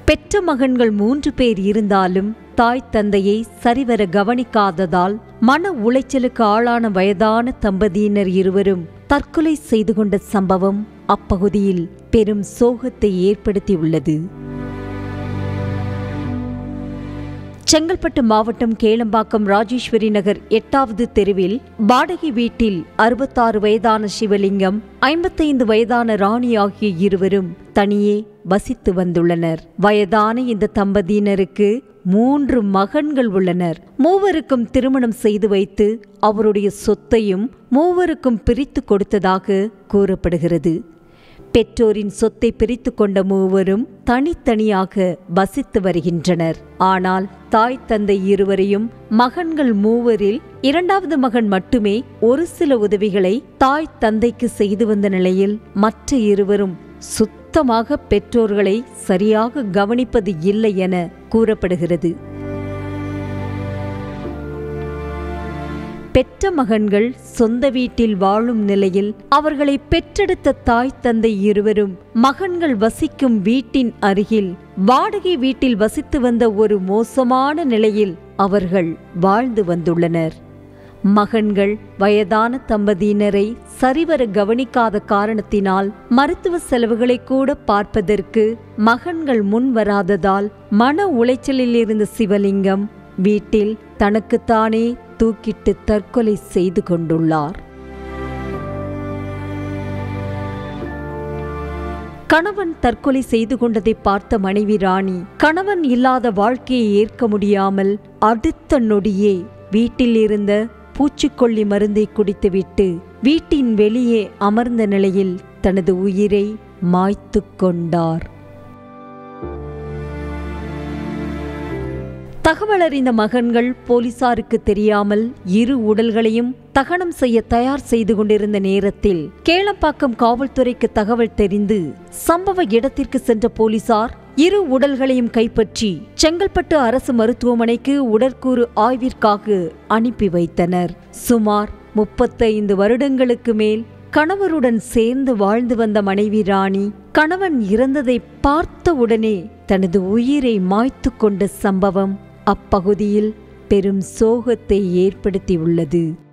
பெற்ற மகன்கள் மூன்று பேர் இருந்தாலும் தாய் தந்தையை சரிவர கவனிக்காததால் மன உளைச்சலுக்கு ஆளான வயதான தம்பதியினர் இருவரும் தற்கொலை செய்து கொண்ட சம்பவம் அப்பகுதியில் பெரும் சோகத்தை ஏற்படுத்தியுள்ளது செங்கல்பட்டு மாவட்டம் கேளம்பாக்கம் ராஜேஸ்வரி நகர் எட்டாவது தெருவில் வாடகை வீட்டில் அறுபத்தாறு வயதான சிவலிங்கம் ஐம்பத்தைந்து வயதான ராணி ஆகிய இருவரும் தனியே வசித்து வந்துள்ளனர் வயதான இந்த தம்பதியினருக்கு மூன்று மகன்கள் உள்ளனர் மூவருக்கும் திருமணம் செய்து வைத்து அவருடைய சொத்தையும் மூவருக்கும் பிரித்து கொடுத்ததாக கூறப்படுகிறது பெற்றோரின் சொத்தை பிரித்து கொண்ட மூவரும் தனித்தனியாக வசித்து வருகின்றனர் ஆனால் தாய் தந்தை இருவரையும் மகன்கள் மூவரில் இரண்டாவது மகன் மட்டுமே ஒரு சில உதவிகளை தாய் தந்தைக்கு செய்து வந்த நிலையில் மற்ற இருவரும் சுத்தமாக பெற்றோர்களை சரியாக கவனிப்பது இல்லை என கூறப்படுகிறது பெற்ற மகன்கள் சொந்த வீட்டில் வாழும் நிலையில் அவர்களை பெற்றெடுத்த தாய் தந்தை இருவரும் மகன்கள் வசிக்கும் வீட்டின் அருகில் வாடகை வீட்டில் வசித்து வந்த ஒரு மோசமான நிலையில் அவர்கள் வாழ்ந்து வந்துள்ளனர் மகன்கள் வயதான தம்பதியினரை சரிவர கவனிக்காத காரணத்தினால் மருத்துவ செலவுகளை கூட பார்ப்பதற்கு மகன்கள் முன் வராததால் மன உளைச்சலில் இருந்த சிவலிங்கம் வீட்டில் தனக்குத்தானே தூக்கிட்டு தற்கொலை செய்து கொண்டுள்ளார் கணவன் தற்கொலை செய்து கொண்டதை பார்த்த மனைவி ராணி கணவன் இல்லாத வாழ்க்கையை ஏற்க முடியாமல் அடுத்த நொடியே வீட்டில் இருந்த பூச்சிக்கொல்லி மருந்தை குடித்துவிட்டு வீட்டின் வெளியே அமர்ந்த நிலையில் தனது உயிரை மாய்த்து கொண்டார் தகவல் அறிந்த மகன்கள் போலீசாருக்கு தெரியாமல் இரு உடல்களையும் தகனம் செய்ய தயார் செய்து கொண்டிருந்த நேரத்தில் கேளப்பாக்கம் காவல்துறைக்கு தகவல் தெரிந்து சம்பவ இடத்திற்கு சென்ற போலீசார் இரு உடல்களையும் கைப்பற்றி செங்கல்பட்டு அரசு மருத்துவமனைக்கு உடற்கூறு ஆய்விற்காக அனுப்பி வைத்தனர் சுமார் முப்பத்தைந்து வருடங்களுக்கு மேல் கணவருடன் சேர்ந்து வாழ்ந்து வந்த மனைவி ராணி கணவன் இறந்ததை பார்த்தவுடனே தனது உயிரை மாய்த்து கொண்ட சம்பவம் அப்பகுதியில் பெரும் சோகத்தை ஏற்படுத்தியுள்ளது